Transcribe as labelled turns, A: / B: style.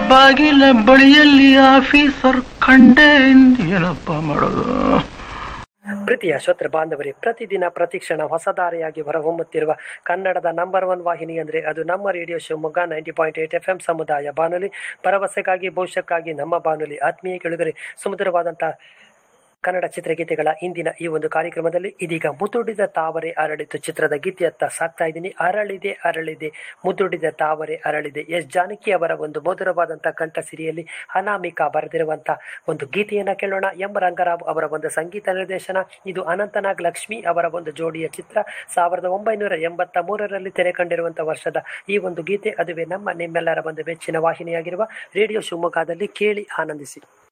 A: ಬಾಗಿಲ ಬಳಿಯಲ್ಲಿ ಆಫೀಸರ್ ಕಂಡೆ ಏನಪ್ಪ ಮಾಡೋದು
B: ಪ್ರೀತಿಯ ಶ್ರೋತೃ ಬಾಂಧವರೇ ಪ್ರತಿದಿನ ಪ್ರತಿಕ್ಷಣ ಹೊಸದಾರಿಯಾಗಿ ಹೊರಹೊಮ್ಮುತ್ತಿರುವ ಕನ್ನಡದ ನಂಬರ್ ಒನ್ ವಾಹಿನಿ ಅಂದರೆ ಅದು ನಮ್ಮ radio Shivamogga ninety point eight F M ಸಮುದಾಯ ಬಾನುಲಿ ಭರವಸೆಗಾಗಿ ಭವಿಷ್ಯಕ್ಕಾಗಿ ನಮ್ಮ ಬಾನುಲಿ ಆತ್ಮೀಯ ಕೆಳಗರೆ ಸುಮಧುರವಾದಂಥ ಕನ್ನಡ ಚಿತ್ರಗೀತೆಗಳ ಇಂದಿನ ಈ ಒಂದು ಕಾರ್ಯಕ್ರಮದಲ್ಲಿ ಇದೀಗ ಮುದುಡಿದ ತಾವರೆ ಅರಳಿತು ಚಿತ್ರದ ಗೀತೆಯತ್ತ ಸಾಕ್ತಾ ಇದ್ದೀನಿ ಅರಳಿದೆ ಅರಳಿದೆ ಮುದುಡಿದ ತಾವರೆ ಅರಳಿದೆ ಎಸ್ ಜಾನಕಿ ಅವರ ಒಂದು ಮಧುರವಾದಂಥ ಕಂಠ ಸಿರಿಯಲ್ಲಿ ಅನಾಮಿಕಾ ಬರೆದಿರುವಂಥ ಒಂದು ಗೀತೆಯನ್ನು ಕೇಳೋಣ ಎಂ ರಂಗರಾವ್ ಅವರ ಒಂದು ಸಂಗೀತ ನಿರ್ದೇಶನ ಇದು ಅನಂತನಾಗ್ ಲಕ್ಷ್ಮಿ ಅವರ ಒಂದು ಜೋಡಿಯ ಚಿತ್ರ ಸಾವಿರದ ಒಂಬೈನೂರ ಎಂಬತ್ತ ಮೂರರಲ್ಲಿ ತೆರೆ ಕಂಡಿರುವಂಥ ವರ್ಷದ ಈ ಒಂದು ಗೀತೆ ಅದುವೇ ನಮ್ಮ ನಿಮ್ಮೆಲ್ಲರ ಒಂದು ಮೆಚ್ಚಿನ ವಾಹಿನಿಯಾಗಿರುವ ರೇಡಿಯೋ ಶಿವಮೊಗ್ಗದಲ್ಲಿ ಕೇಳಿ ಆನಂದಿಸಿ